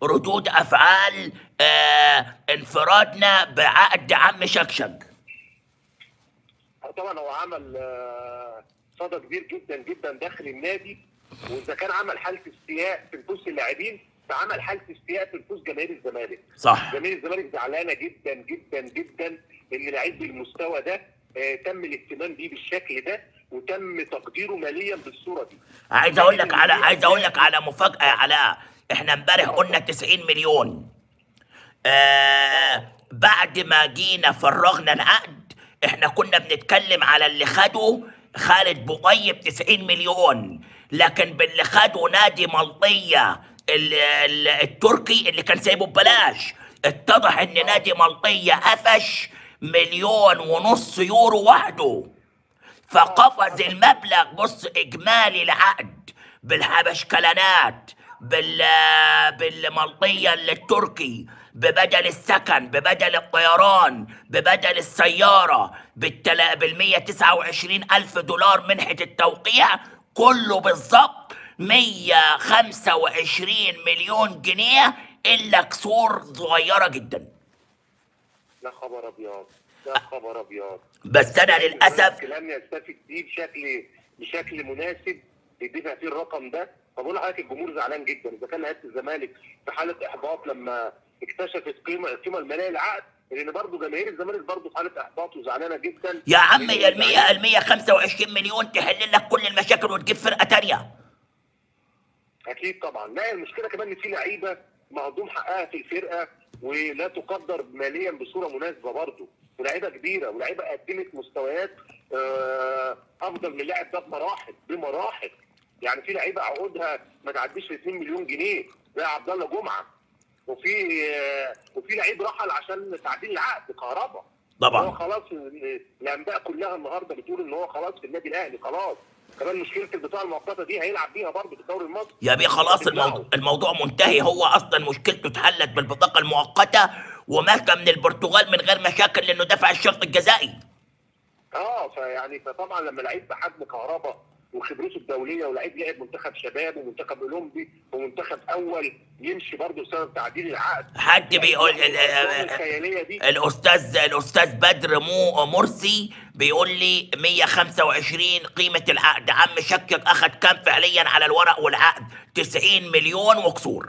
ردود افعال آه انفرادنا بعقد عم شكشك طبعا هو عمل آه، صدى كبير جدا جدا داخل النادي واذا كان عمل حاله استياء في نفوس اللاعبين فعمل حاله استياء في نفوس جماهير الزمالك صح جماهير الزمالك زعلانه جدا جدا جدا ان لعيب بالمستوى ده آه، تم الاهتمام بيه بالشكل ده وتم تقديره ماليا بالصوره دي عايز اقول لك على عايز اقول لك على مفاجاه يا علاء احنا امبارح قلنا 90 مليون آه بعد ما جينا فرغنا العقد احنا كنا بنتكلم على اللي خده خالد بوطيب 90 مليون لكن باللي خده نادي ملطيه ال- ال- التركي اللي كان سايبه ببلاش اتضح ان نادي ملطيه قفش مليون ونص يورو وحده فقفز المبلغ بص اجمالي العقد بالحبشكلانات بال بالملطيه التركي ببدل السكن ببدل الطيران ببدل السياره بالتلا بال 129 الف دولار منحه التوقيع كله بالظبط 125 مليون جنيه الا كسور صغيره جدا لا خبر ابيض لا خبر ابيض بس انا للاسف لم يستفد بيه بشكل بشكل مناسب يدفع فيه الرقم ده فبقول لحضرتك الجمهور زعلان جدا اذا كان لعيبه الزمالك في حاله احباط لما اكتشفت قيمه القيمه الماليه للعقد لان برضه جماهير الزمالك برضه في حاله احباط وزعلانه جدا يا عم يا ال 100 ال 125 مليون تحل لك كل المشاكل وتجيب فرقه تانيه اكيد طبعا لا المشكله كمان ان في لعيبه مهضوم حقها في الفرقه ولا تقدر ماليا بصوره مناسبه برضه ولاعيبه كبيره ولاعيبه قدمت مستويات آه، افضل من اللاعب ده بمراحل بمراحل يعني في لعيبه عقودها ما تعديش 2 مليون جنيه زي عبد الله جمعه وفي آه، وفي لعيب رحل عشان تعديل العقد كهرباء طبعاً. هو خلاص ال- الانباء كلها النهارده بتقول ان هو خلاص في النادي الاهلي خلاص كمان مشكله البطاقه المؤقته دي هيلعب بيها برضه في الدوري المصري يا بيه خلاص هتمنعه. الموضوع, الموضوع منتهي هو اصلا مشكلته اتحلت بالبطاقه المؤقته ومشى من البرتغال من غير مشاكل لانه دفع الشرط الجزائي اه فيعني فطبعا لما لعيب بحجم كهرباء وخبرته الدوليه ولعيب لعب منتخب شباب ومنتخب اولمبي ومنتخب اول يمشي برضه بسبب تعديل العقد حد بيقول ال- ال- الأرقام ال- الخياليه دي الاستاذ الاستاذ بدر مو مرسي بيقول لي 125 قيمه العقد عم شكك اخذ كام فعليا على الورق والعقد 90 مليون وكسور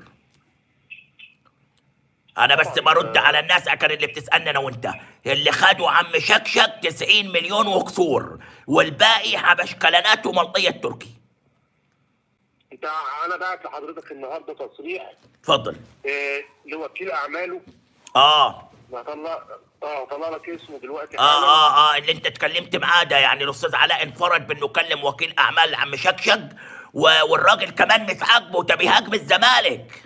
انا بس برد على الناس كان اللي بتسالني انا وانت اللي خدوا عم شكشك 90 مليون وكسور والباقي حبشكلانات وملطيه التركي انت انا بعت لحضرتك النهارده تصريح اتفضل آه لوكيل اعماله اه هطلع اه هطلع لك اسمه دلوقتي اه حالاً. اه اه اللي انت اتكلمت معاه ده يعني الاستاذ علاء انفرد بانه كلم وكيل اعمال عم شكشك و- والراجل كمان مش عاجبه ده بيهاجم الزمالك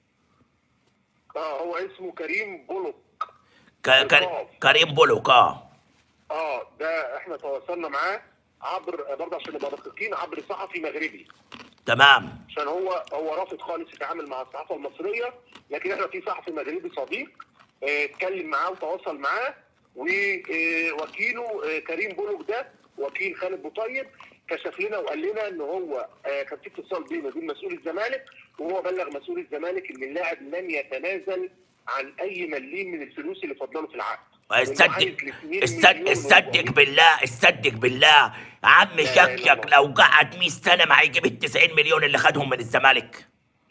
اه هو اسمه كريم بولوك ك- ك- كريم بولوك اه اه ده احنا تواصلنا معاه عبر برضه عشان نبقى دقيقين عبر صحفي مغربي تمام عشان هو هو رافض خالص يتعامل مع الصحافه المصريه لكن احنا في صحفي مغربي صديق آه، اتكلم معاه وتواصل معاه ووكيله آه، كريم بولوك ده وكيل خالد بوطيب كشف لنا وقال لنا ان هو آه، كان في اتصال بينه وبين مسؤول الزمالك وهو بلغ مسؤول الزمالك ان اللاعب لن يتنازل عن اي مليم من الفلوس اللي فضله في العقد استدق وإنه عايز الاثنين استدق مليون استدق وربع. بالله استدق بالله عم لا إله إلا شكشك الله. لو قعد 100 سنه ما هيجيب ال 90 مليون اللي خدهم من الزمالك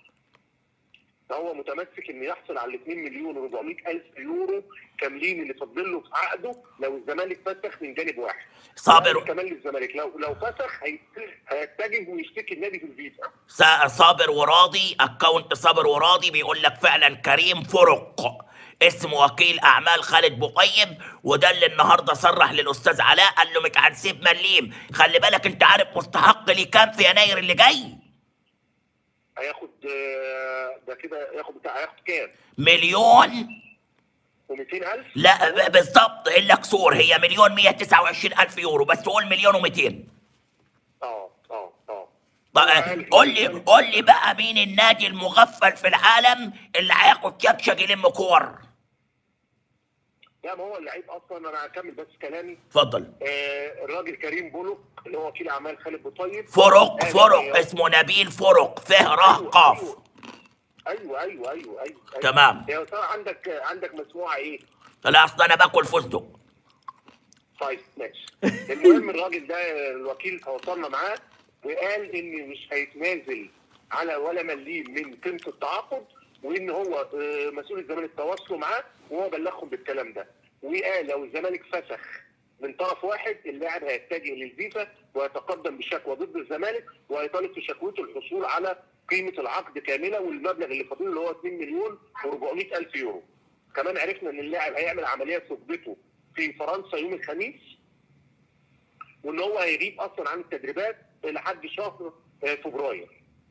هو متمسك انه يحصل على 2 مليون و400 الف يورو كاملين اللي فاضل له في عقده لو الزمالك فسخ من جانب واحد صابر. وقال كمان للزمالك لو لو فسخ هي- هيتجه ويشتكي النادي في الفيفا سا- صابر وراضي اكونت صابر وراضي بيقول لك فعلا كريم فرق اسمه وكيل اعمال خالد بقيم وده اللي النهارده صرح للاستاذ علاء قال له مش هنسيب مليم خلي بالك انت عارف مستحق لي كام في يناير اللي جاي هياخد آه، ده كده هياخد بتاع هياخد كام؟ مليون و200 الف؟ لا ب- بالظبط الا كسور هي مليون 129 الف يورو بس قول مليون و200 اه اه اه طيب قول لي قول لي بقى مين النادي المغفل في العالم اللي هياخد شكشك يلم كور لا ما هو اللعيب اصلا انا هكمل بس كلامي اتفضل آه الراجل كريم بولو اللي هو وكيل اعمال خالد بوطيب فرق قال فرق إن- اسمه نبيل فرق فه ره أيوة، قاف أيوة. ايوه ايوه ايوه ايوه, أيوة. تمام. يا اسامه عندك عندك مسموعه ايه؟ لا اصل انا باكل فستق طيب ماشي المهم الراجل ده الوكيل تواصلنا معاه وقال ان مش هيتنازل على ولا مليم من قيمه التعاقد وان هو آه، مسؤول الزمالك تواصلوا معاه وهو بلغهم بالكلام ده وقال لو الزمالك فسخ من طرف واحد اللاعب هيتجه للفيفا ويتقدم بشكوى ضد الزمالك وهيطالب في شكوته الحصول على قيمه العقد كامله والمبلغ اللي فاضل اللي هو 2 مليون و400 الف يورو. كمان عرفنا ان اللاعب هيعمل عمليه ثقبته في فرنسا يوم الخميس وان هو هيغيب اصلا عن التدريبات لحد شهر آه، فبراير.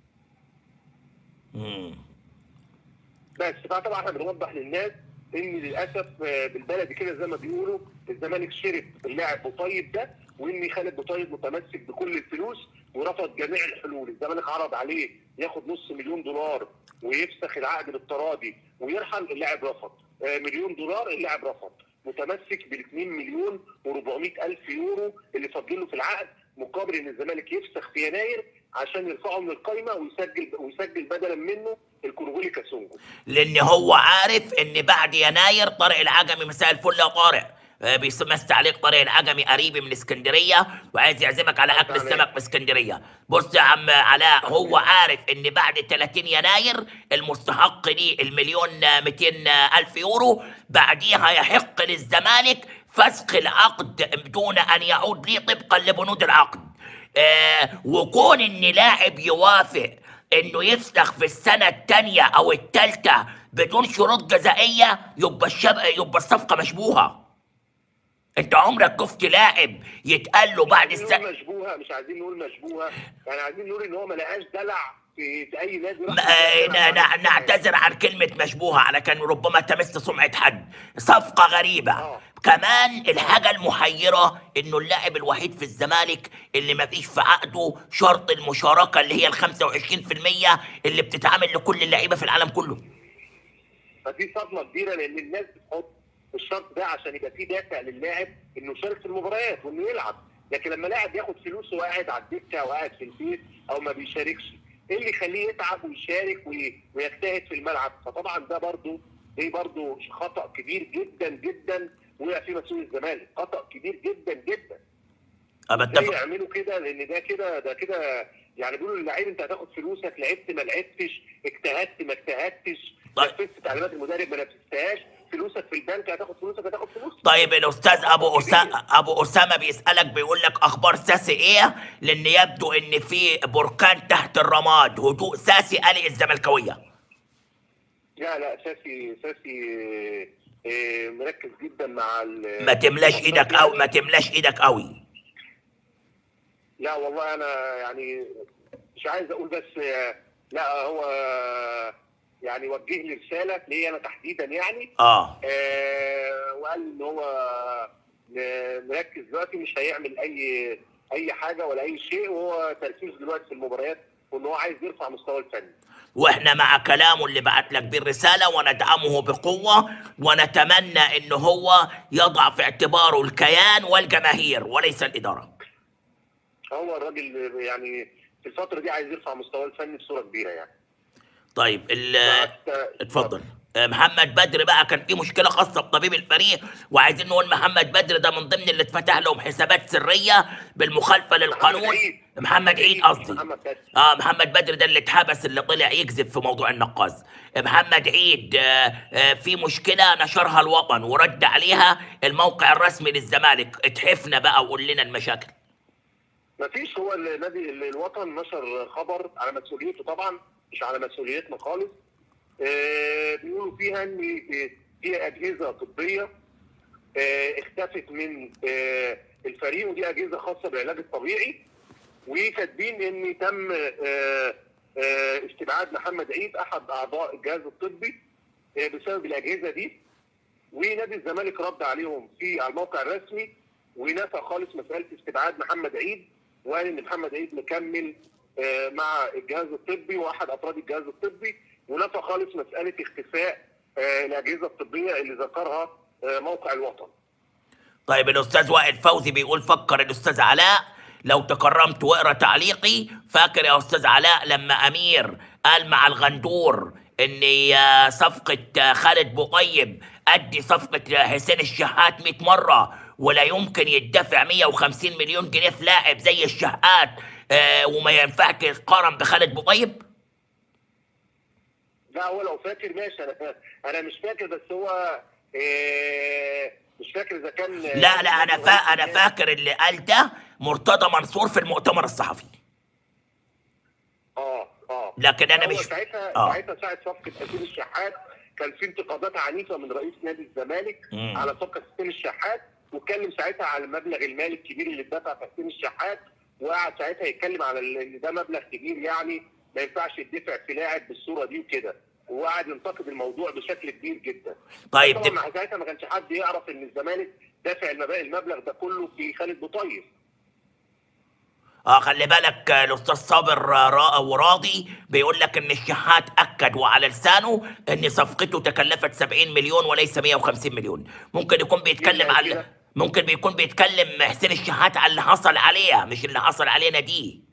مم. بس فطبعا احنا بنوضح للناس ان للاسف آه، بالبلدي كده زي ما بيقولوا الزمالك شرب اللاعب بوطيب ده وان خالد بوطيب متمسك بكل الفلوس ورفض جميع الحلول، الزمالك عرض عليه ياخد نص مليون دولار ويفسخ العقد بالتراضي ويرحل اللاعب رفض، آه، مليون دولار اللاعب رفض، متمسك بال 2 مليون و400 الف يورو اللي فاضله في العقد مقابل ان الزمالك يفسخ في يناير عشان يرفعه من القايمه ويسجل ويسجل بدلا منه الكونغولي كاسونجو. لان هو عارف ان بعد يناير طارق العجمي مساء الفل يا طارق آه، بيمسي عليك طارق العجمي قريبي من اسكندريه وعايز يعزمك على اكل تمام. السمك في اسكندريه بص يا عم علاء هو عارف ان بعد 30 يناير المستحق ليه المليون آه، 200 الف يورو بعديها يحق للزمالك فسخ العقد دون ان يعود ليه طبقا لبنود العقد آه وكون ان لاعب يوافق انه يفسخ في السنه الثانيه او الثالثه بدون شروط جزائيه يبقى الشب... يبقى الصفقه مشبوهه انت عمرك شفت لاعب يتقال له بعد عايزين السنه نقول مشبوهه مش عايزين نقول مشبوهه يعني عايزين نقول ان هو ما لقاش دلع في, في اي نادي راح م- آه، يدلع ن- على ن- نعتذر عن كلمة مشبوهة على كان ربما تمس سمعة حد صفقة غريبة آه. كمان الحاجة المحيرة انه اللاعب الوحيد في الزمالك اللي ما فيش في عقده شرط المشاركة اللي هي ال 25% اللي بتتعامل لكل اللعيبة في العالم كله فدي صدمه كبيره لان الناس بتحط الشرط ده عشان يبقى في دافع للاعب انه يشارك في المباريات وانه يلعب لكن لما لاعب ياخد فلوسه وقاعد على الدكه وقاعد في البيت او ما بيشاركش ايه اللي يخليه يتعب ويشارك وي- ويجتهد في الملعب فطبعا ده برضو دي برضو خطا كبير جدا جدا وقع فيه مسؤول الزمالك خطا كبير جدا جدا أنا ليه بتفق يعملوا كده لان ده كده ده كده يعني بيقولوا للعيب انت هتاخد فلوسك لعبت ما لعبتش اجتهدت ما اجتهدتش طيب. نفذت تعليمات المدرب ما نفذتهاش فلوسك في البنك هتاخد فلوسك هتاخد فلوسك طيب الأستاذ أبو أسامة أبو أسامة بيسألك بيقول لك أخبار ساسي إيه؟ لأن يبدو إن في بركان تحت الرماد هدوء ساسي قلق الزملكاوية لا لا ساسي ساسي آه، آه، مركز جدا مع ال- ما تملاش إيدك أو ما تملاش إيدك قوي لا والله انا يعني مش عايز اقول بس آه، لا هو آه، يعني وجه لي رساله ليا انا تحديدا يعني آه آه، وقال ان هو م- مركز دلوقتي مش هيعمل اي اي حاجه ولا اي شيء وهو تركيزه دلوقتي في المباريات وان هو عايز يرفع مستوى الفني واحنا مع كلامه اللي بعت لك بالرسالة وندعمه بقوة ونتمنى ان هو يضع في اعتباره الكيان والجماهير وليس الإدارة هو الراجل يعني في الفتره دي عايز يرفع مستواه الفني بصوره كبيره يعني طيب ال- فحتى- اتفضل آه، محمد بدر بقى كان في مشكلة خاصة بطبيب الفريق وعايزين نقول محمد بدر ده من ضمن اللي اتفتح لهم حسابات سرية بالمخالفة للقانون عيد. محمد عيد قصدي محمد بدر اه محمد بدر ده اللي اتحبس اللي طلع يكذب في موضوع النقاز محمد عيد آه آه في مشكلة نشرها الوطن ورد عليها الموقع الرسمي للزمالك اتحفنا بقى وقول لنا المشاكل مفيش هو النادي الوطن نشر خبر على مسؤوليته طبعا مش على مسؤوليتنا خالص آه، بيقولوا فيها ان في اجهزه طبيه آه، اختفت من آه، الفريق ودي اجهزه خاصه بالعلاج الطبيعي وكاتبين ان تم آه، آه، استبعاد محمد عيد احد اعضاء الجهاز الطبي آه، بسبب الاجهزه دي ونادي الزمالك رد عليهم في على الموقع الرسمي ونفى خالص مساله استبعاد محمد عيد وقال ان محمد عيد مكمل آه، مع الجهاز الطبي واحد افراد الجهاز الطبي ونفى خالص مساله اختفاء آه، الاجهزه الطبيه اللي ذكرها آه، موقع الوطن. طيب الاستاذ وائل فوزي بيقول فكر الاستاذ علاء لو تكرمت واقرا تعليقي فاكر يا استاذ علاء لما امير قال مع الغندور ان آه، صفقه آه، خالد بوطيب قد صفقه آه، حسين الشحات 100 مره ولا يمكن يدفع 150 مليون جنيه في لاعب زي الشحات آه، وما ينفعش يتقارن بخالد بوطيب لا هو لو فاكر ماشي انا انا مش فاكر بس هو إيه مش فاكر اذا كان لا لا انا فا انا فاكر اللي قال ده مرتضى منصور في المؤتمر الصحفي اه اه لكن انا هو مش ساعتها آه. ساعتها ساعه صفقه حسين الشحات كان في انتقادات عنيفه من رئيس نادي الزمالك مم. على صفقه حسين الشحات واتكلم ساعتها على المبلغ المالي الكبير اللي اتدفع في حسين الشحات وقعد ساعتها يتكلم على ال- ان ده مبلغ كبير يعني ما ينفعش يدفع في لاعب بالصوره دي وكده وقعد ينتقد الموضوع بشكل كبير جدا طيب طبعا دب... مع ساعتها ما كانش حد يعرف ان الزمالك دافع المبالغ المبلغ ده كله في خالد بوطيب اه خلي بالك آه، الاستاذ صابر آه، را- وراضي بيقول لك ان الشحات اكد وعلى لسانه ان صفقته تكلفت 70 مليون وليس 150 مليون ممكن يكون بيتكلم يبقى على كده. ممكن بيكون بيتكلم حسين الشحات على اللي حصل عليها مش اللي حصل علينا دي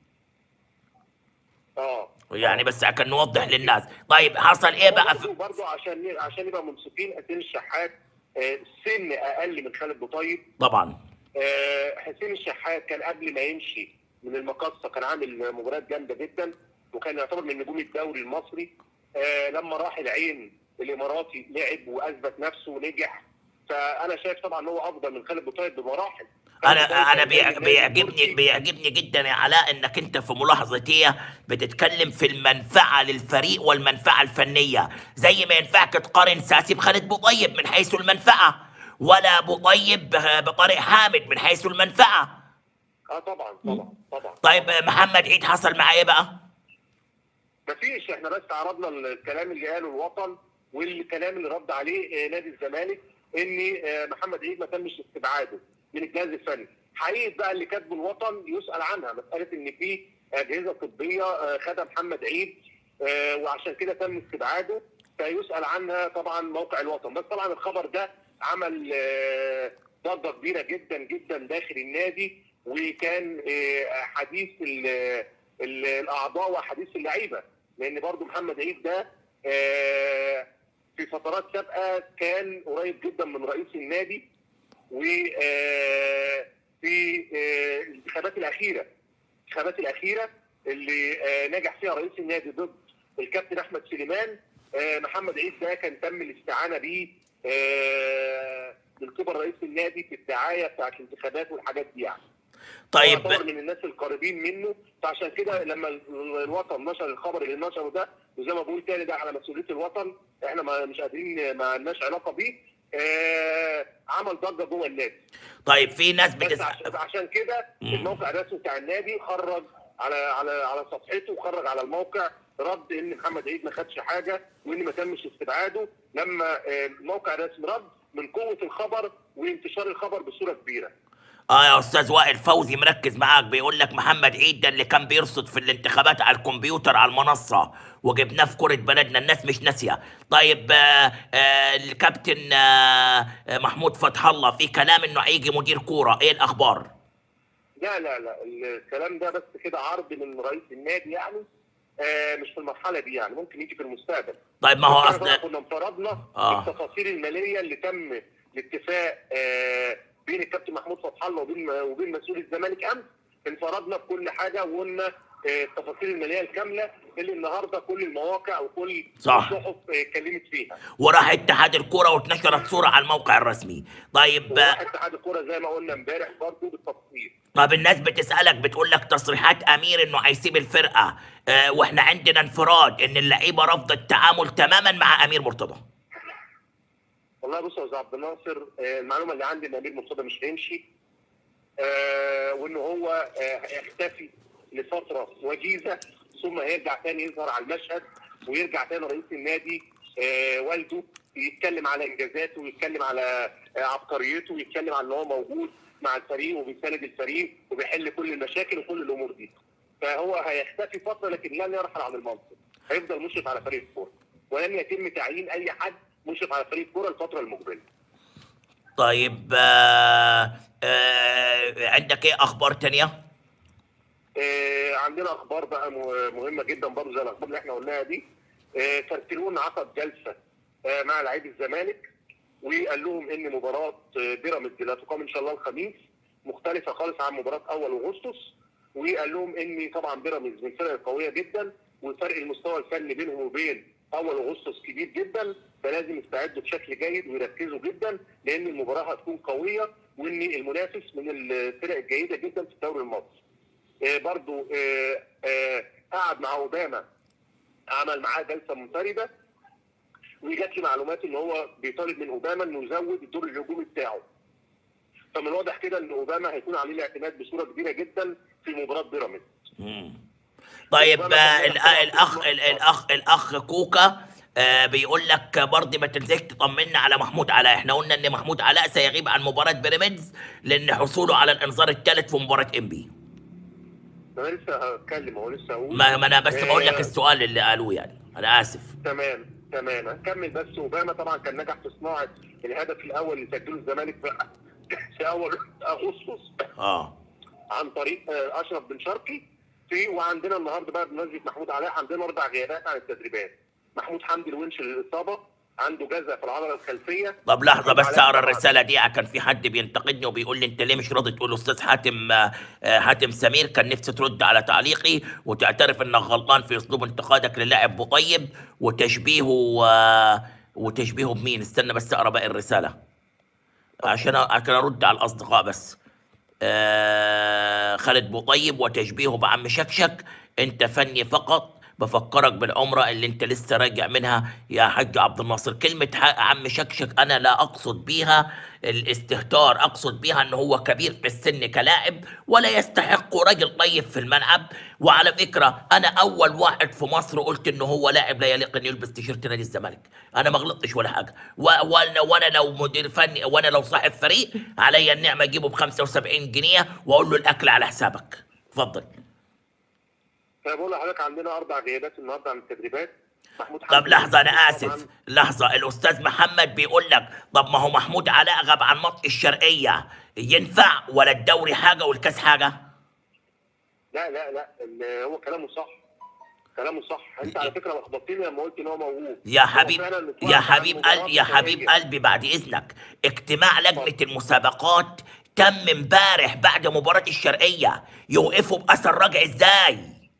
اه يعني بس عشان نوضح للناس طيب حصل ايه بقى في... برضه عشان عشان يبقى منصفين حسين الشحات آه، سن اقل من خالد بوطيب طبعا آه، حسين الشحات كان قبل ما يمشي من المقصه كان عامل مباريات جامده جدا وكان يعتبر من نجوم الدوري المصري آه، لما راح العين الاماراتي لعب واثبت نفسه ونجح فانا شايف طبعا ان هو افضل من خالد بوطيب بمراحل انا خالد بوطيب انا كان بيع- نادي بيعجبني التركي. بيعجبني جدا يا علاء انك انت في ملاحظتي بتتكلم في المنفعه للفريق والمنفعه الفنيه زي ما ينفعك تقارن ساسي بخالد بوطيب من حيث المنفعه ولا بوطيب بطارق حامد من حيث المنفعه اه طبعا طبعا طبعا طيب محمد عيد حصل معاه ايه بقى؟ مفيش احنا بس عرضنا الكلام اللي قاله الوطن والكلام اللي رد عليه آه، نادي الزمالك ان آه، محمد عيد ما تمش استبعاده من الجهاز الفني حقيقه بقى اللي كاتبه الوطن يسال عنها مساله ان في اجهزه طبيه آه، خدها محمد عيد آه، وعشان كده تم استبعاده فيسال عنها طبعا موقع الوطن بس طبعا الخبر ده عمل آه، ضجه كبيره جدا جدا داخل النادي وكان آه، حديث ال- ال- الاعضاء وحديث اللعيبه لان برضو محمد عيد ده آه، في فترات سابقه كان قريب جدا من رئيس النادي وفي الانتخابات الاخيره الانتخابات الاخيره اللي آه، نجح فيها رئيس النادي ضد الكابتن احمد سليمان آه، محمد عيد ده كان تم الاستعانه بيه آه، من قبل رئيس النادي في الدعايه بتاعت الانتخابات والحاجات دي يعني طيب هو يعتبر من الناس القريبين منه فعشان كده لما ال- الوطن نشر الخبر اللي نشره ده وزي ما بقول تاني ده على مسؤوليه الوطن احنا ما مش قادرين ما لناش علاقه بيه آه عمل ضجه جوه النادي طيب في ناس بس بتسأل عشان, عشان كده مم. الموقع الرسمي بتاع النادي خرج على على على صفحته وخرج على الموقع رد ان محمد عيد ما خدش حاجه وان ما تمش استبعاده لما آه، الموقع الرسمي رد من قوه الخبر وانتشار الخبر بصوره كبيره اه يا استاذ وائل فوزي مركز معاك بيقول لك محمد عيد ده اللي كان بيرصد في الانتخابات على الكمبيوتر على المنصه وجبناه في كره بلدنا الناس مش ناسيه طيب آه آه الكابتن آه آه، محمود فتح الله في كلام انه هيجي مدير كوره ايه الاخبار لا لا لا الكلام ده بس كده عرض من رئيس النادي يعني آه مش في المرحله دي يعني ممكن يجي في المستقبل طيب ما هو إحنا طبعاً اصل كنا انفرضنا آه. التفاصيل الماليه اللي تم الاتفاق آه بين الكابتن محمود فتح الله وبين وبين مسؤول الزمالك امس انفرضنا بكل حاجه وقلنا آه، التفاصيل الماليه الكامله اللي النهارده كل المواقع وكل صح. الصحف آه، اتكلمت فيها وراح اتحاد الكوره واتنشرت صوره على الموقع الرسمي طيب آه، وراح اتحاد الكوره زي ما قلنا امبارح برضه بالتفصيل طب الناس بتسألك بتقول لك تصريحات أمير إنه هيسيب الفرقة آه وإحنا عندنا انفراد إن اللعيبة رافضة التعامل تماما مع أمير مرتضى والله بص يا استاذ عبد الناصر آه، المعلومه اللي عندي ان امير مرتضى مش هيمشي آه، وان هو آه، هيختفي لفتره وجيزه ثم هيرجع تاني يظهر على المشهد ويرجع تاني رئيس النادي آه، والده يتكلم على انجازاته ويتكلم على آه، عبقريته ويتكلم على ان هو موجود مع الفريق وبيساند الفريق وبيحل كل المشاكل وكل الامور دي فهو هيختفي فتره لكن لن يرحل عن المنصب هيفضل مشرف على فريق الكوره ولن يتم تعيين اي حد مشرف على فريق الكوره الفتره المقبله طيب آه آه عندك إيه أخبار تانية؟ آه، عندنا اخبار بقى م- مهمه جدا برضه زي الاخبار اللي احنا قلناها دي آه، كارتلون عقد جلسه آه، مع لعيب الزمالك وقال لهم ان مباراه آه، بيراميدز اللي هتقام ان شاء الله الخميس مختلفه خالص عن مباراه اول اغسطس وقال لهم ان طبعا بيراميدز من الفرق القويه جدا وفرق المستوى الفني بينهم وبين اول اغسطس كبير جدا فلازم يستعدوا بشكل جيد ويركزوا جدا لان المباراه هتكون قويه وان المنافس من الفرق الجيده جدا في الدوري المصري. آه، برضو آه، آه، قعد مع اوباما عمل معاه جلسه منفرده وجات لي معلومات ان هو بيطالب من اوباما انه يزود الدور الهجومي بتاعه. فمن الواضح كده ان اوباما هيكون عليه الاعتماد بصوره كبيره جدا في مباراه بيراميدز. مم. طيب آه، ال- آه، الاخ ال- الاخ الاخ كوكا آه، بيقول لك برضه ما تنساش تطمنا على محمود علاء احنا قلنا ان محمود علاء سيغيب عن مباراه بيراميدز لان حصوله على الانذار الثالث في مباراه انبي انا لسه هتكلم هو لسه هقول ما, ما انا بس بقول لك آه، السؤال اللي قالوه يعني انا اسف تمام تمام هكمل بس اوباما طبعا كان نجح في صناعه الهدف الاول اللي سجله الزمالك في- في اول اغسطس اه عن طريق آه، اشرف بن شرقي في وعندنا النهارده بقى بمناسبه محمود علاء عندنا اربع غيابات عن التدريبات محمود حمدي الونش للاصابه عنده جزع في العضله الخلفيه طب لحظة بس علاء اقرا طبعاً. الرسالة دي كان في حد بينتقدني وبيقول لي انت ليه مش راضي تقول استاذ حاتم آه، آه، حاتم سمير كان نفسي ترد على تعليقي وتعترف انك غلطان في اسلوب انتقادك للاعب بطيب وتشبيهه آه، وتشبيهه بمين استنى بس اقرا باقي الرسالة عشان أ- عشان ارد على الاصدقاء بس آه، خالد بوطيب وتشبيهه بعم شكشك انت فني فقط بفكرك بالعمرة اللي انت لسه راجع منها يا حاج عبد الناصر كلمة ح- عم شكشك انا لا اقصد بيها الاستهتار اقصد بيها ان هو كبير في السن كلاعب ولا يستحق راجل طيب في الملعب وعلى فكرة انا اول واحد في مصر قلت انه هو لاعب لا يليق انه يلبس تيشيرت نادي الزمالك انا ما غلطتش ولا حاجة و- وانا وانا لو مدير فني وانا لو صاحب فريق عليا النعمة اجيبه ب 75 جنيه واقول له الاكل على حسابك اتفضل فبقول لحضرتك عندنا اربع غيابات النهارده عن التدريبات محمود طب حمدي لحظة أنا طبعاً آسف لحظة الأستاذ محمد بيقول لك طب ما هو محمود علاء غاب عن ماتش الشرقية ينفع ولا الدوري حاجة والكاس حاجة؟ لا لا لا ال- هو كلامه صح كلامه صح انت على فكره لخبطتني لما قلت ان هو موهوب يا هو حبيب فعلاً اتوقف يا عن حبيب مباراة قلبي يا حبيب الشرقية. قلبي بعد إذنك اجتماع لجنة المسابقات تم امبارح بعد مباراة الشرقية يوقفوا بأثر رجع إزاي؟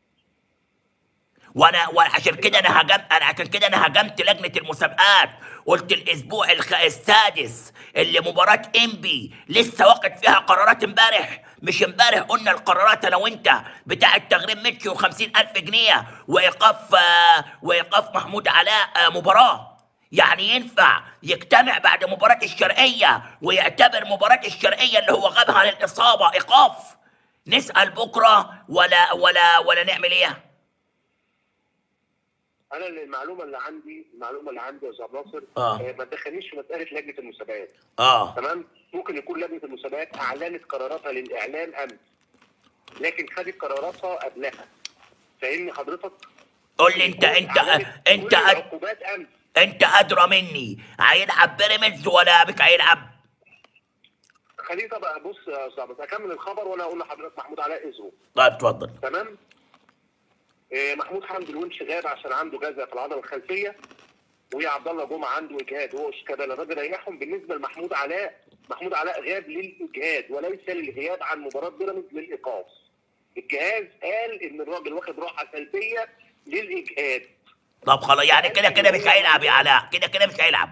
وانا وعشان كده انا هجمت انا عشان كده انا هجمت لجنه المسابقات قلت الاسبوع الخ... السادس اللي مباراه انبي لسه واخد فيها قرارات امبارح مش امبارح قلنا القرارات انا وانت بتاع التغريم متشي وخمسين الف جنيه وايقاف آه، وايقاف محمود علاء آه، مباراه يعني ينفع يجتمع بعد مباراة الشرقية ويعتبر مباراة الشرقية اللي هو غابها عن الإصابة إيقاف نسأل بكرة ولا ولا ولا نعمل إيه؟ انا اللي- المعلومه اللي عندي المعلومه اللي عندي يا استاذ ناصر آه. آه، ما تدخلنيش في مساله لجنه المسابقات آه تمام ممكن يكون لجنه المسابقات اعلنت قراراتها للاعلان امس لكن خدت قراراتها قبلها فاهمني حضرتك قول لي انت انت أعلنت انت كل أد... العقوبات امس انت ادرى مني هيلعب بيراميدز ولا بك هيلعب خليني طب بص يا استاذ بس اكمل الخبر وانا اقول لحضرتك محمود علاء اذره طيب اتفضل تمام آه، محمود حمدي الونش غاب عشان عنده جزع في العضله الخلفيه وعبد الله جمعه عنده اجهاد وهو شيكابالا الراجل ريحهم بالنسبه لمحمود علاء محمود علاء غاب للاجهاد وليس للغياب عن مباراه بيراميدز للايقاف الجهاز قال ان الراجل واخد راحه سلبيه للاجهاد طب خلاص يعني كده كده مش هيلعب يا علاء كده كده مش هيلعب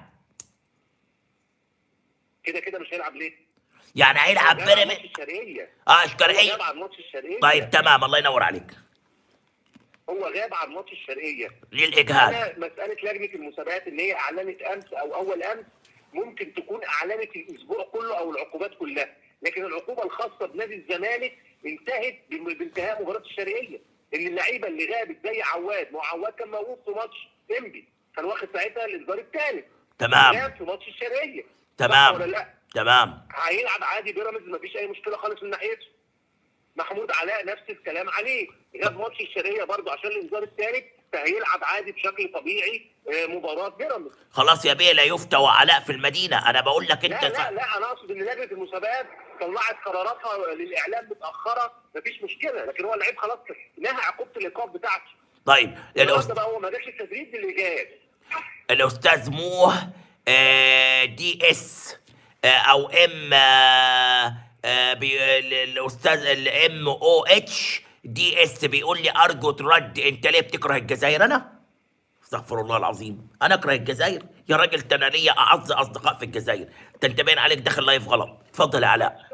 كده كده مش هيلعب ليه؟ يعني هيلعب غاب عن ماتش بيراميدز الشرقيه اه هو اشكريه غاب عن ماتش الشرقيه طيب تمام الله ينور عليك هو غاب عن ماتش الشرقيه للاجهاد انا مساله لجنه المسابقات ان هي اعلنت امس او اول امس ممكن تكون اعلنت الاسبوع كله او العقوبات كلها لكن العقوبه الخاصه بنادي الزمالك انتهت بم- بانتهاء مباراه الشرقيه ان اللعيبه اللي غابت زي عواد ما هو عواد كان موجود في ماتش انبي كان واخد ساعتها الانذار الثالث تمام غاب في ماتش الشرقيه تمام. صح ولا لا تمام هيلعب عادي بيراميدز مفيش اي مشكله خالص من ناحيته محمود علاء نفس الكلام عليه غاب ماتش الشرقيه برضه عشان الانذار الثالث فهيلعب عادي بشكل طبيعي آه، مباراه بيراميدز خلاص يا بيه لا يفتى وعلاء في المدينه انا بقول لك لا انت لا لا انا اقصد ان لجنه المسابقات طلعت قراراتها للاعلام متاخره مفيش مشكله لكن هو اللعيب خلاص نهى عقوبه الايقاف بتاعته طيب النهارده الأستاذ بقى هو ما جاش التدريب اللي جاي الأستاذ موه آه، دي اس آه، أو ام آه، آه، بي- ال- الأستاذ الام او اتش دي اس بيقول لي أرجو ترد أنت ليه بتكره الجزائر أنا؟ استغفر الله العظيم أنا أكره الجزائر يا راجل ده أنا ليا أعز أصدقاء في الجزائر ده أنت باين عليك داخل لايف غلط اتفضل يا علاء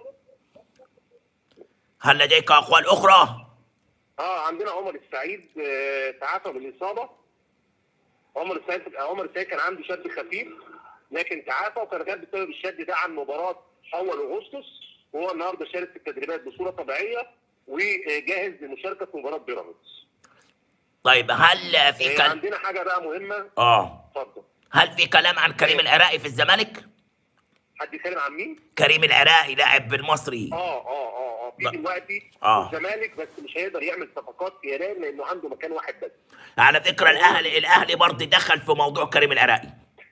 هل لديك أقوال أخرى؟ اه عندنا عمر السعيد آه، تعافى من الاصابه عمر السعيد عمر السعيد كان عنده شد خفيف لكن تعافى وكان غاب بسبب الشد ده عن مباراه اول اغسطس وهو النهارده شارك في التدريبات بصوره طبيعيه وجاهز لمشاركه في مباراه بيراميدز. طيب هل في آه، كلام عندنا حاجه بقى مهمه آه اتفضل هل في كلام عن كريم العراقي في الزمالك؟ حد يتكلم عن مين؟ كريم العراقي لاعب بالمصري اه اه اه اه في لا. دلوقتي آه. الزمالك بس مش هيقدر يعمل صفقات في يناير لانه عنده مكان واحد بس. على فكره الاهلي الاهلي برضه دخل في موضوع كريم العراقي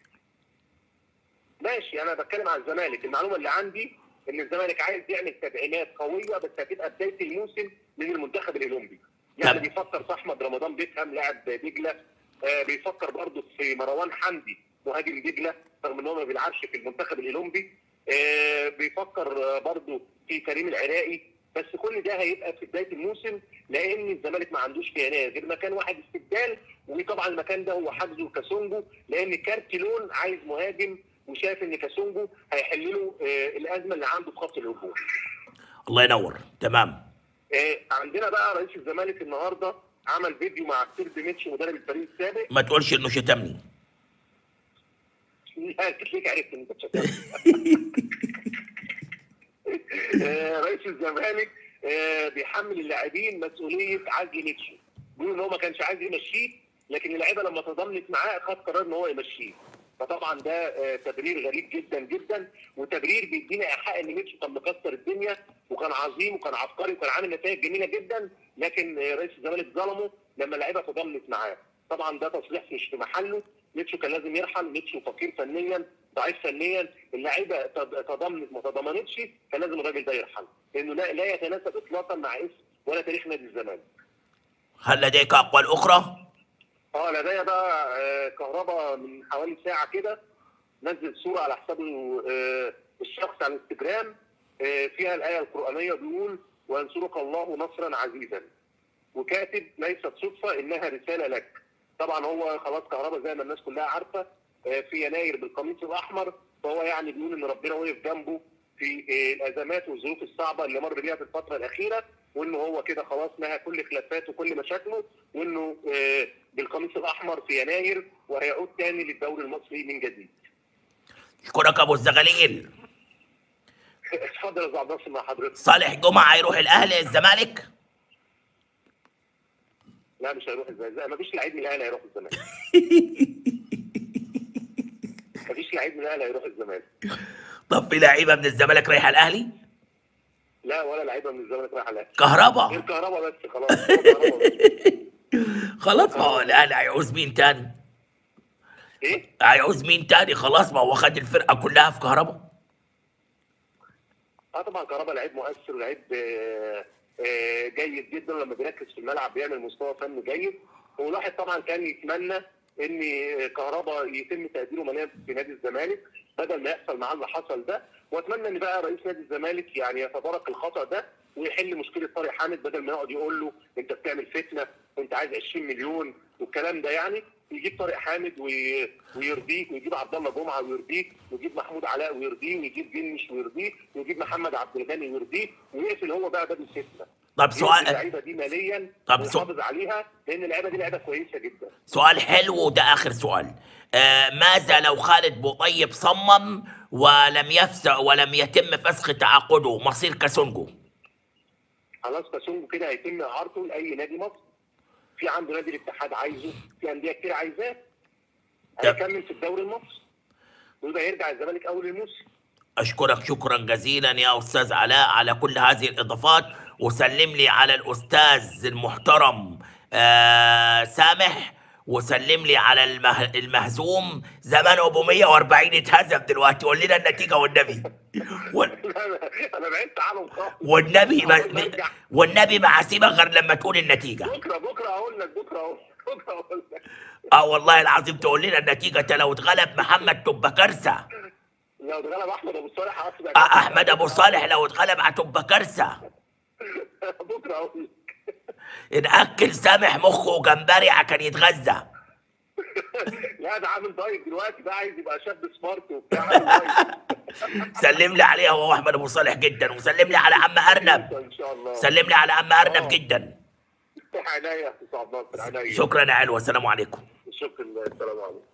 ماشي انا بتكلم عن الزمالك المعلومه اللي عندي ان الزمالك عايز يعمل تدعيمات قويه بس هتبقى بدايه الموسم من المنتخب الاولمبي يعني طب. بيفكر في احمد رمضان بيفهم لاعب دجله آه بيفكر برضه في مروان حمدي مهاجم دجله رغم ان هو ما بيلعبش في المنتخب الاولمبي آه بيفكر آه برضه في كريم العراقي بس كل ده هيبقى في بدايه الموسم لان الزمالك ما عندوش في يناير غير مكان واحد استبدال وطبعا المكان ده هو حجزه كاسونجو لان كارتيلون عايز مهاجم وشايف ان كاسونجو هيحل له آه الازمه اللي عنده في خط الهجوم. الله ينور تمام آه عندنا بقى رئيس الزمالك النهارده عمل فيديو مع سيرد ميتش مدرب الفريق السابق ما تقولش انه شتمني لا ليك عرفت ان انت بتشتغل. آه، رئيس الزمالك آه، بيحمل اللاعبين مسؤوليه عزل ميتشو بيقول ان هو ما كانش عايز يمشيه لكن اللعيبه لما تضامنت معاه خد قرار ان هو يمشيه فطبعا ده آه، تبرير غريب جدا جدا وتبرير بيدينا ايحاء ان ميتشو كان مكسر الدنيا وكان عظيم وكان عبقري وكان عامل نتائج جميله جدا لكن آه، رئيس الزمالك ظلمه لما اللعيبه تضامنت معاه طبعا ده تصريح مش في محله ميتشو كان لازم يرحل ميتشو فقير فنيا ضعيف فنيا اللعيبه تض- تضامنت ما تضامنتش كان لازم الراجل ده يرحل لانه لا, لا يتناسب اطلاقا مع اسم ولا تاريخ نادي الزمالك هل لديك اقوال اخرى اه لدي بقى آه، كهربا من حوالي ساعه كده نزل صوره على حسابه آه، الشخص على الانستجرام آه، فيها الايه القرانيه بيقول وينصرك الله نصرا عزيزا وكاتب ليست صدفه انها رساله لك طبعا هو خلاص كهربا زي ما الناس كلها عارفه آه، في يناير بالقميص الاحمر فهو يعني بيقول ان ربنا وقف جنبه في آه، الازمات والظروف الصعبه اللي مر بيها في الفتره الاخيره وانه هو كده خلاص نهى كل خلافاته وكل مشاكله وانه آه، بالقميص الاحمر في يناير وهيعود تاني للدوري المصري من جديد. اشكرك ابو الزغاليل اتفضل يا استاذ عبد الناصر مع حضرتك. صالح جمعه هيروح الاهلي الزمالك لا مش هيروح ازاي ما فيش لعيب من الاهلي هيروح الزمالك. ما فيش لعيب من الاهلي هيروح الزمالك. طب في لعيبه من الزمالك رايحه الاهلي لا ولا لعيبه من الزمالك رايحه الاهلي. غير كهربا كهربا بس خلاص هو كهربا بس. خلاص ما هو الاهلي هيعوز مين تاني ايه؟ هيعوز مين تاني خلاص ما هو خد الفرقه كلها في كهربا اه طبعا كهربا لعيب مؤثر ولعيب آه، آه، جيد جدا لما بيركز في الملعب بيعمل مستوى فني جيد والواحد طبعا كان يتمنى ان كهربا يتم تقديره ماليا في نادي الزمالك بدل ما يحصل معاه اللي حصل ده واتمنى ان بقى رئيس نادي الزمالك يعني يتدارك الخطا ده ويحل مشكله طارق حامد بدل ما يقعد يقول له انت بتعمل فتنه وانت عايز 20 مليون والكلام ده يعني يجيب طارق حامد وي- ويرضيك ويجيب عبد الله جمعه ويرضيك ويجيب محمود علاء ويرضيه ويجيب جنش ويرضيه ويجيب محمد عبد الغني ويرضيه ويقفل هو بقى باب الفتنه طب يرضي سؤال اللعيبه دي ماليا طب سؤال- ويحافظ عليها لان اللعيبه دي لعيبه كويسه جدا سؤال حلو وده اخر سؤال آه ماذا لو خالد بوطيب صمم ولم يفسع ولم يتم فسخ تعاقده مصير كاسونجو خلاص كاسونجو كده هيتم اعارته لاي نادي مصري في عنده نادي الاتحاد عايزه في انديه كتير عايزاه طب- هيكمل في الدوري المصري ويبقى يرجع الزمالك اول الموسم اشكرك شكرا جزيلا يا استاذ علاء على كل هذه الاضافات وسلم لي على الاستاذ المحترم آه سامح وسلم لي على المه... المهزوم زمانه ب 140 اتهزم دلوقتي قول لنا النتيجه والنبي وال... انا بعدت عنهم خالص والنبي ما... برجع. والنبي ما هسيبك غير لما تقول النتيجه بكره بكره هقول لك بكره هقول بكره هقول لك اه والله العظيم تقول لنا النتيجه ده لو اتغلب محمد تبقى كارثه لو اتغلب احمد ابو صالح هسمع آه احمد ابو صالح لو اتغلب هتبقى كارثه بكره هقول لك ناكل سامح مخه وجمبري كان يتغذى لا ده عامل دايت دلوقتي ده عايز يبقى شاب سمارت وبتاع عامل دايت. سلم لي عليه هو احمد ابو صالح جدا وسلم لي على عم ارنب ان شاء الله سلم لي على عم ارنب آه. جدا عينيا يا استاذ عبد الناصر عينيا شكرا يا علوه السلام عليكم شكرا السلام عليكم